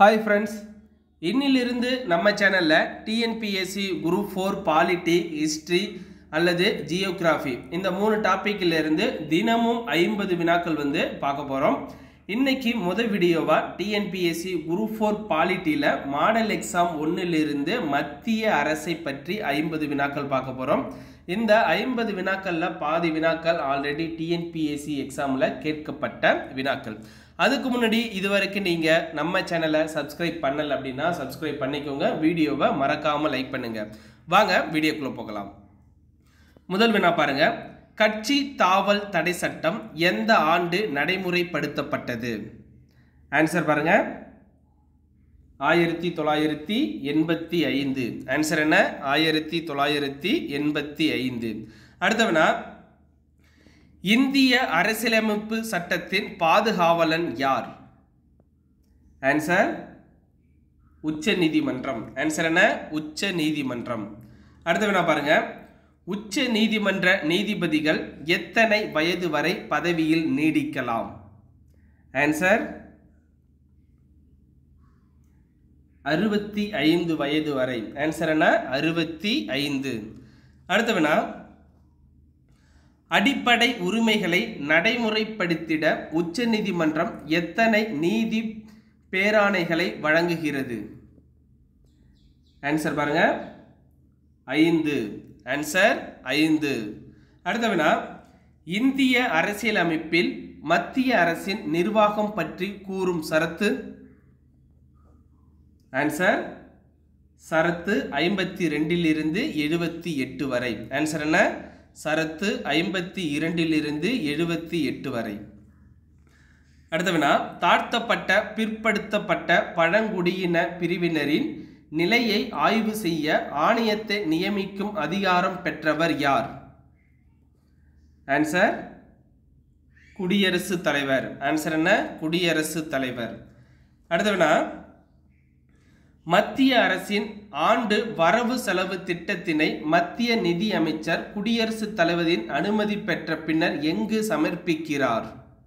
hi friends இன்னிலிருந்து நம்ம சேனலில் TNPSC group four polity history அல்லது ஜியோகிராஃபி இந்த மூணு டாப்பிக்கில் இருந்து தினமும் ஐம்பது வினாக்கள் வந்து பார்க்க போகிறோம் இன்னைக்கு முத வீடியோவாக டிஎன்பிஎஸ்சி குரூப் ஃபோர் பாலிட்டியில் மாடல் எக்ஸாம் ஒன்றிலிருந்து மத்திய அரசை பற்றி ஐம்பது வினாக்கள் பார்க்க போகிறோம் இந்த ஐம்பது வினாக்களில் பாதி வினாக்கள் ஆல்ரெடி டிஎன்பிஎஸ்சி எக்ஸாமில் கேட்கப்பட்ட வினாக்கள் அதுக்கு முன்னாடி இது வரைக்கும் நீங்கள் நம்ம சேனலை சப்ஸ்கிரைப் பண்ணல அப்படின்னா சப்ஸ்கிரைப் பண்ணிக்கோங்க வீடியோவை மறக்காமல் லைக் பண்ணுங்க வாங்க வீடியோக்குள்ளே போகலாம் முதல் வினா பாருங்க கட்சி தாவல் தடை சட்டம் எந்த ஆண்டு நடைமுறைப்படுத்தப்பட்டது ஆன்சர் பாருங்க ஆயிரத்தி தொள்ளாயிரத்தி எண்பத்தி ஐந்து ஆன்சர் என்ன ஆயிரத்தி தொள்ளாயிரத்தி எண்பத்தி ஐந்து அடுத்த வினா இந்திய அரசியலமைப்பு சட்டத்தின் பாதுகாவலன் யார் ஆன்சர் உச்ச நீதிமன்றம் ஆன்சர் என்ன உச்ச நீதிமன்றம் அடுத்த வினா பாருங்க உச்ச நீதிமன்ற நீதிபதிகள் எத்தனை வயது வரை பதவியில் நீடிக்கலாம் ஆன்சர் அறுபத்தி ஐந்து வயது வரை ஆன்சர் என்ன அறுபத்தி ஐந்து அடுத்த வினா அடிப்படை உரிமைகளை நடைமுறைப்படுத்திட உச்சநீதிமன்றம் எத்தனை நீதி பேராணைகளை வழங்குகிறது ஆன்சர் பாருங்க ஐந்து ஆன்சர் ஐந்து அடுத்த வினா இந்திய அரசியலமைப்பில் மத்திய அரசின் நிர்வாகம் பற்றி கூறும் சரத்து ஆன்சர் சரத்து ஐம்பத்தி ரெண்டிலிருந்து எழுபத்தி எட்டு வரை ஆன்சர் என்ன சரத்து ஐம்பத்தி இரண்டிலிருந்து எழுபத்தி எட்டு வரை அடுத்த வினா தாழ்த்தப்பட்ட பிற்படுத்தப்பட்ட பழங்குடியின பிரிவினரின் நிலையை ஆய்வு செய்ய ஆணையத்தை நியமிக்கும் அதிகாரம் பெற்றவர் யார் ஆன்சர் குடியரசுத் தலைவர் ஆன்சர் என்ன குடியரசுத் தலைவர் அடுத்த வினா மத்திய அரசின் ஆண்டு வரவு செலவு திட்டத்தினை மத்திய நிதி அமைச்சர் குடியரசுத் தலைவரின் அனுமதி பெற்ற பின்னர் எங்கு சமர்ப்பிக்கிறார்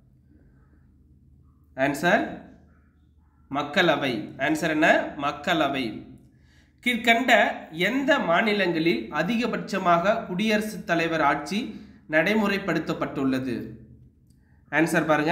ஆன்சர் மக்களவை ஆன்சர் என்ன மக்களவை கீழ்கண்ட எந்த மாநிலங்களில் அதிகபட்சமாக குடியரசுத் தலைவர் ஆட்சி நடைமுறைப்படுத்தப்பட்டுள்ளது ஆன்சர் பாருங்க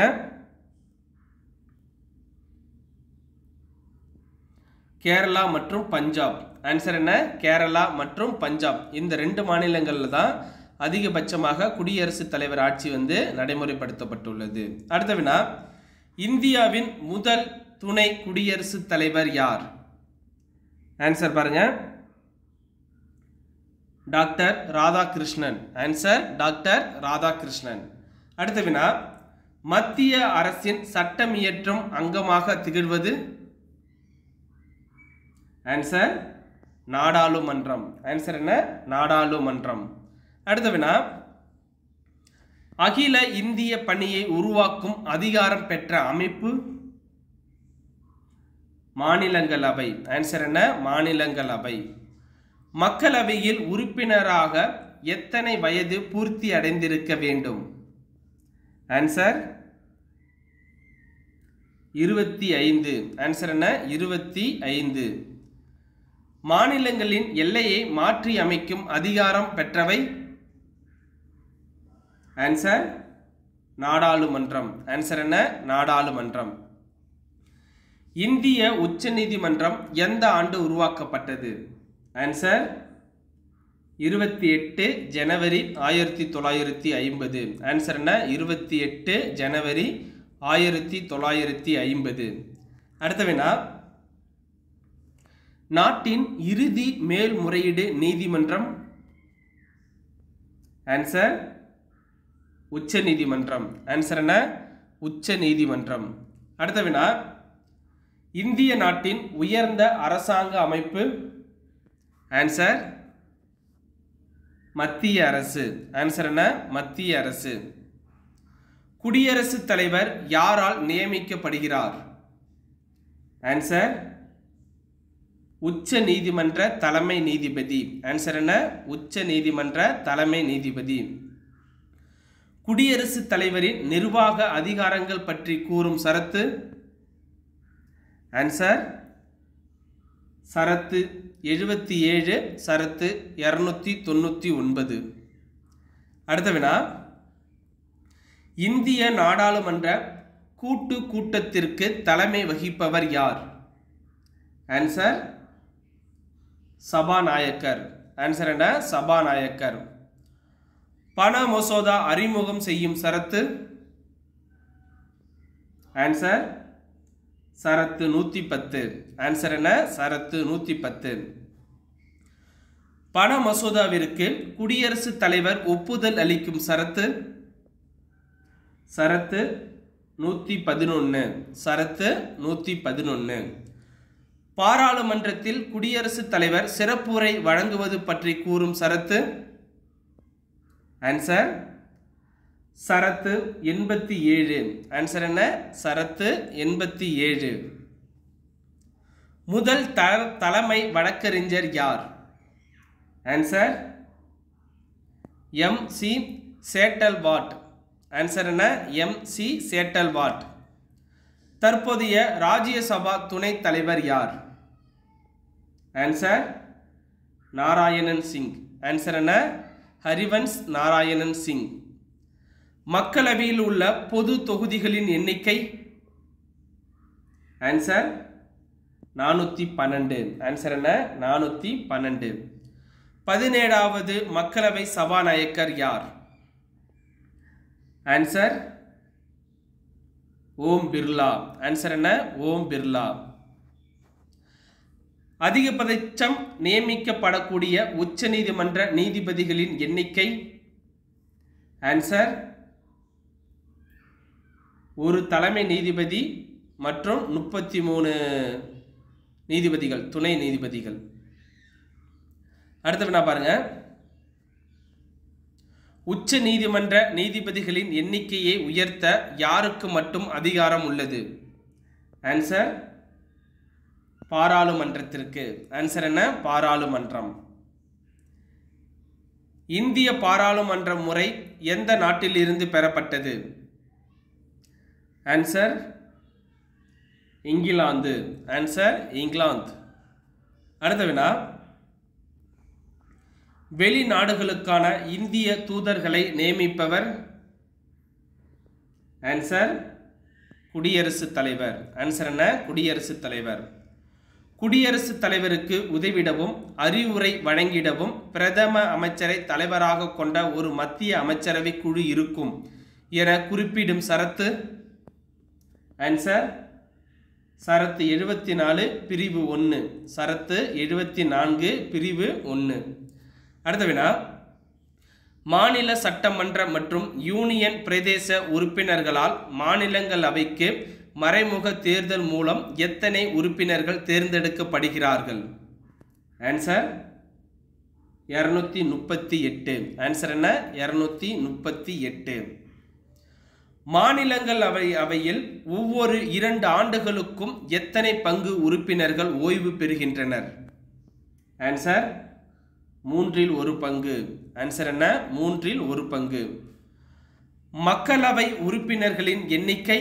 கேரளா மற்றும் பஞ்சாப் ஆன்சர் என்ன கேரளா மற்றும் பஞ்சாப் இந்த ரெண்டு மாநிலங்களில் தான் அதிகபட்சமாக குடியரசுத் தலைவர் ஆட்சி வந்து நடைமுறைப்படுத்தப்பட்டுள்ளது அடுத்த வினா இந்தியாவின் முதல் துணை குடியரசுத் தலைவர் யார் ஆன்சர் பாருங்க doctor Radhakrishnan answer doctor Radhakrishnan அடுத்த வினா மத்திய அரசின் சட்டம் இயற்றும் அங்கமாக திகழ்வது ஆன்சர் நாடாளுமன்றம் ஆன்சர் என்ன நாடாளுமன்றம் அடுத்த வினா அகில இந்திய பணியை உருவாக்கும் அதிகாரம் பெற்ற அமைப்பு மாநிலங்களவை ஆன்சர் என்ன மாநிலங்களவை மக்களவையில் உறுப்பினராக எத்தனை வயது பூர்த்தி அடைந்திருக்க வேண்டும் ஆன்சர் இருபத்தி ஐந்து ஆன்சர் என்ன இருபத்தி ஐந்து மாநிலங்களின் எல்லையை மாற்றி அமைக்கும் அதிகாரம் பெற்றவை ஆன்சர் நாடாளுமன்றம் ஆன்சர் என்ன நாடாளுமன்றம் இந்திய உச்ச நீதிமன்றம் எந்த ஆண்டு உருவாக்கப்பட்டது ஆன்சர் இருபத்தி எட்டு ஜனவரி ஆயிரத்தி தொள்ளாயிரத்தி ஐம்பது ஆன்சர் என்ன இருபத்தி எட்டு ஜனவரி ஆயிரத்தி தொள்ளாயிரத்தி ஐம்பது அடுத்த வினா நாட்டின் இறுதி மேல்முறையீடு நீதிமன்றம் ஆன்சர் உச்ச நீதிமன்றம் ஆன்சர் என்ன உச்ச நீதிமன்றம் அடுத்த வினா இந்திய நாட்டின் உயர்ந்த அரசாங்க அமைப்பு ஆன்சர் மத்திய அரசு ஆன்சர் என்ன மத்திய அரசு குடியரசுத் தலைவர் யாரால் நியமிக்கப்படுகிறார் ஆன்சர் உச்ச நீதிமன்ற தலைமை நீதிபதி ஆன்சர் என்ன உச்ச நீதிமன்ற தலைமை நீதிபதி குடியரசுத் தலைவரின் நிர்வாக அதிகாரங்கள் பற்றி கூறும் சரத்து ஆன்சர் சரத்து எழுபத்தி ஏழு சரத்து இரநூத்தி தொண்ணூற்றி ஒன்பது அடுத்த வினா இந்திய நாடாளுமன்ற கூட்டு கூட்டத்திற்கு தலைமை வகிப்பவர் யார் ஆன்சர் சபாநாயக்கர் ஆன்சர் என்ன சபாநாயக்கர் பண மசோதா அறிமுகம் செய்யும் சரத்து ஆன்சர் சரத்து நூற்றி பத்து ஆன்சர் என்ன சரத்து நூற்றி பத்து பண மசோதாவிற்கு குடியரசுத் தலைவர் ஒப்புதல் அளிக்கும் சரத்து சரத்து நூற்றி பதினொன்று சரத்து நூற்றி பதினொன்று பாராளுமன்றத்தில் குடியரசுத் தலைவர் சிறப்புரை வழங்குவது பற்றி கூறும் சரத்து ஆன்சர் சரத்து எண்பத்தி ஏழு ஆன்சர் என்ன சரத்து எண்பத்தி ஏழு முதல் த தலைமை வழக்கறிஞர் யார் answer M C Setalvad answer என்ன எம் சி சேட்டல் வாட் தற்போதைய ராஜ்யசபா துணைத் தலைவர் யார் ஆன்சர் நாராயணன் சிங் ஆன்சர் என்ன ஹரிவன்ஸ் நாராயணன் சிங் மக்களவையில் உள்ள பொது தொகுதிகளின் எண்ணிக்கை ஆன்சர் நானூற்றி பன்னெண்டு ஆன்சர் என்ன நானூற்றி பன்னெண்டு பதினேழாவது மக்களவை சபாநாயகர் யார் ஆன்சர் ஓம் பிர்லா ஆன்சர் என்ன ஓம் பிர்லா அதிகபட்சம் நியமிக்கப்படக்கூடிய உச்சநீதிமன்ற நீதிபதிகளின் எண்ணிக்கை ஆன்சர் ஒரு தலைமை நீதிபதி மற்றும் முப்பத்தி மூணு நீதிபதிகள் துணை நீதிபதிகள் அடுத்த வினா பாருங்க உச்ச நீதிமன்ற நீதிபதிகளின் எண்ணிக்கையை உயர்த்த யாருக்கு மட்டும் அதிகாரம் உள்ளது ஆன்சர் பாராளுமன்றத்திற்கு ஆன்சர் என்ன பாராளுமன்றம் இந்திய பாராளுமன்ற முறை எந்த நாட்டில் இருந்து பெறப்பட்டது ஆன்சர் இங்கிலாந்து ஆன்சர் இங்கிலாந்து அடுத்த வினா வெளிநாடுகளுக்கான இந்திய தூதர்களை நியமிப்பவர் ஆன்சர் குடியரசுத் தலைவர் ஆன்சர் என்ன குடியரசுத் தலைவர் குடியரசுத் தலைவருக்கு உதவிடவும் அறிவுரை வழங்கிடவும் பிரதம அமைச்சரை தலைவராக கொண்ட ஒரு மத்திய அமைச்சரவை குழு இருக்கும் என குறிப்பிடும் சரத்து ஆன்சர் சரத்து எழுபத்தி நாலு பிரிவு ஒன்று சரத்து எழுபத்தி நான்கு பிரிவு ஒன்று அடுத்த வினா மாநில சட்டமன்ற மற்றும் யூனியன் பிரதேச உறுப்பினர்களால் மாநிலங்களவைக்கு மறைமுக தேர்தல் மூலம் எத்தனை உறுப்பினர்கள் தேர்ந்தெடுக்கப்படுகிறார்கள் ஆன்சர் இரநூத்தி முப்பத்தி எட்டு ஆன்சர் என்ன இரநூத்தி முப்பத்தி எட்டு மாநிலங்களவை அவையில் ஒவ்வொரு இரண்டு ஆண்டுகளுக்கும் எத்தனை பங்கு உறுப்பினர்கள் ஓய்வு பெறுகின்றனர் ஆன்சர் மூன்றில் ஒரு பங்கு ஆன்சர் என்ன மூன்றில் ஒரு பங்கு மக்களவை உறுப்பினர்களின் எண்ணிக்கை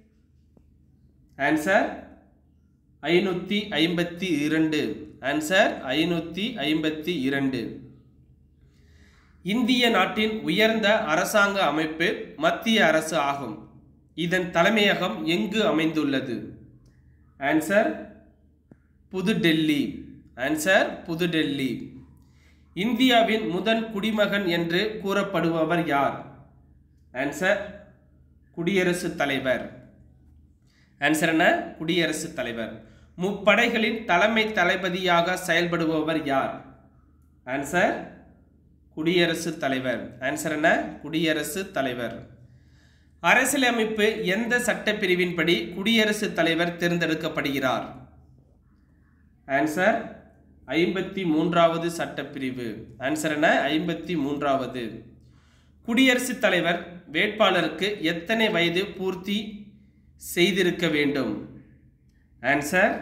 ஆன்சர் ஐநூற்றி ஐம்பத்தி இரண்டு ஆன்சர் ஐநூற்றி ஐம்பத்தி இரண்டு இந்திய நாட்டின் உயர்ந்த அரசாங்க அமைப்பு மத்திய அரசு ஆகும் இதன் தலைமையகம் எங்கு அமைந்துள்ளது ஆன்சர் புதுடெல்லி ஆன்சர் புதுடெல்லி இந்தியாவின் முதல் குடிமகன் என்று கூறப்படுபவர் யார் ஆன்சர் குடியரசுத் தலைவர் ஆன்சர் என்ன குடியரசுத் தலைவர் முப்படைகளின் தலைமை தளபதியாக செயல்படுபவர் யார் ஆன்சர் குடியரசுத் தலைவர் ஆன்சர் என்ன குடியரசுத் தலைவர் அரசியலமைப்பு எந்த சட்டப்பிரிவின்படி குடியரசுத் தலைவர் தேர்ந்தெடுக்கப்படுகிறார் ஆன்சர் ஐம்பத்தி மூன்றாவது சட்டப்பிரிவு ஆன்சர் என்ன ஐம்பத்தி மூன்றாவது குடியரசுத் தலைவர் வேட்பாளருக்கு எத்தனை வயது பூர்த்தி செய்திருக்க வேண்டும் ஆன்சர்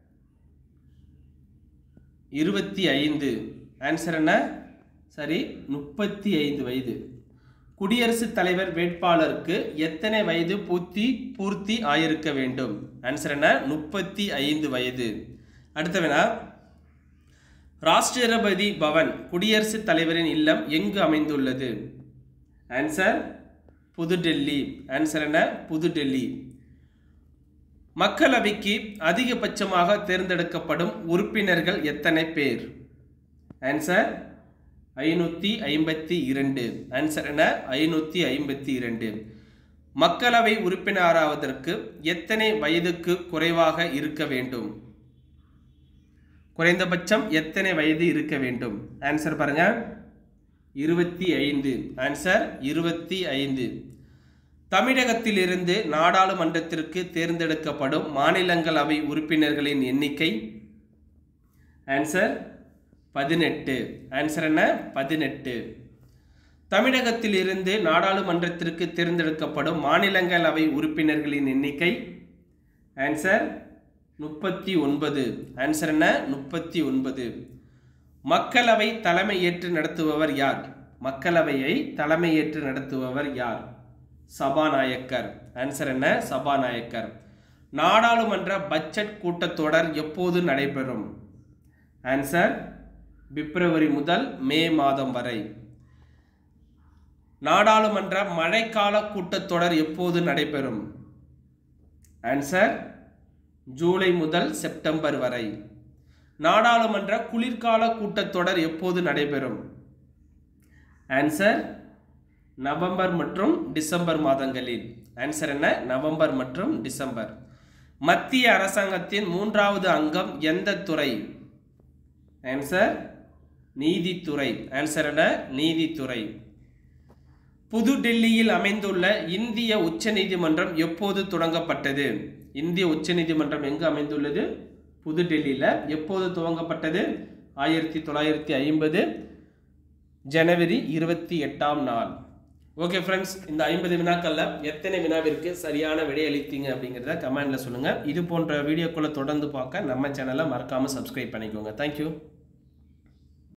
இருபத்தி ஐந்து ஆன்சர் என்ன சரி முப்பத்தி ஐந்து வயது குடியரசுத் தலைவர் வேட்பாளருக்கு எத்தனை வயது பூர்த்தி பூர்த்தி ஆயிருக்க வேண்டும் ஆன்சர் என்ன முப்பத்தி ஐந்து வயது அடுத்த வினா ராஷ்டிரபதி பவன் குடியரசுத் தலைவரின் இல்லம் எங்கு அமைந்துள்ளது ஆன்சர் புதுடெல்லி ஆன்சர் என்ன புதுடெல்லி மக்களவைக்கு அதிகபட்சமாக தேர்ந்தெடுக்கப்படும் உறுப்பினர்கள் எத்தனை பேர் ஆன்சர் ஐநூற்றி ஐம்பத்தி இரண்டு ஆன்சர் என்ன ஐநூற்றி ஐம்பத்தி இரண்டு மக்களவை உறுப்பினராவதற்கு எத்தனை வயதுக்கு குறைவாக இருக்க வேண்டும் குறைந்தபட்சம் எத்தனை வயது இருக்க வேண்டும் ஆன்சர் பாருங்க இருபத்தி ஐந்து ஆன்சர் இருபத்தி ஐந்து தமிழகத்திலிருந்து நாடாளுமன்றத்திற்கு தேர்ந்தெடுக்கப்படும் மாநிலங்களவை உறுப்பினர்களின் எண்ணிக்கை ஆன்சர் பதினெட்டு ஆன்சர் என்ன பதினெட்டு தமிழகத்திலிருந்து நாடாளுமன்றத்திற்கு தேர்ந்தெடுக்கப்படும் மாநிலங்களவை உறுப்பினர்களின் எண்ணிக்கை ஆன்சர் முப்பத்தி ஒன்பது ஆன்சர் என்ன முப்பத்தி ஒன்பது மக்களவை தலைமையேற்று நடத்துபவர் யார் மக்களவையை தலைமையேற்று நடத்துபவர் யார் சபாநாயக்கர் ஆன்சர் என்ன சபாநாயக்கர் நாடாளுமன்ற பட்ஜெட் கூட்டத்தொடர் எப்போது நடைபெறும் ஆன்சர் பிப்ரவரி முதல் மே மாதம் வரை நாடாளுமன்ற மழைக்கால கூட்டத்தொடர் எப்போது நடைபெறும் ஆன்சர் ஜூலை முதல் செப்டம்பர் வரை நாடாளுமன்ற குளிர்கால கூட்டத்தொடர் எப்போது நடைபெறும் ஆன்சர் நவம்பர் மற்றும் டிசம்பர் மாதங்களில் ஆன்சர் என்ன நவம்பர் மற்றும் டிசம்பர் மத்திய அரசாங்கத்தின் மூன்றாவது அங்கம் எந்த துறை ஆன்சர் நீதித்துறை ஆன்சர் என்ன நீதித்துறை புதுடெல்லியில் அமைந்துள்ள இந்திய உச்சநீதிமன்றம் எப்போது தொடங்கப்பட்டது இந்திய உச்சநீதிமன்றம் எங்கு அமைந்துள்ளது புதுடெல்லியில் எப்போது துவங்கப்பட்டது ஆயிரத்தி தொள்ளாயிரத்தி ஐம்பது ஜனவரி இருபத்தி எட்டாம் நாள் ஓகே ஃப்ரெண்ட்ஸ் இந்த ஐம்பது வினாக்களில் எத்தனை வினாவிற்கு சரியான விடையளித்தீங்க அப்படிங்கிறத கமெண்டில் சொல்லுங்கள் இது போன்ற வீடியோக்களை தொடர்ந்து பார்க்க நம்ம சேனலை மறக்காமல் சப்ஸ்கிரைப் பண்ணிக்கோங்க தேங்க்யூ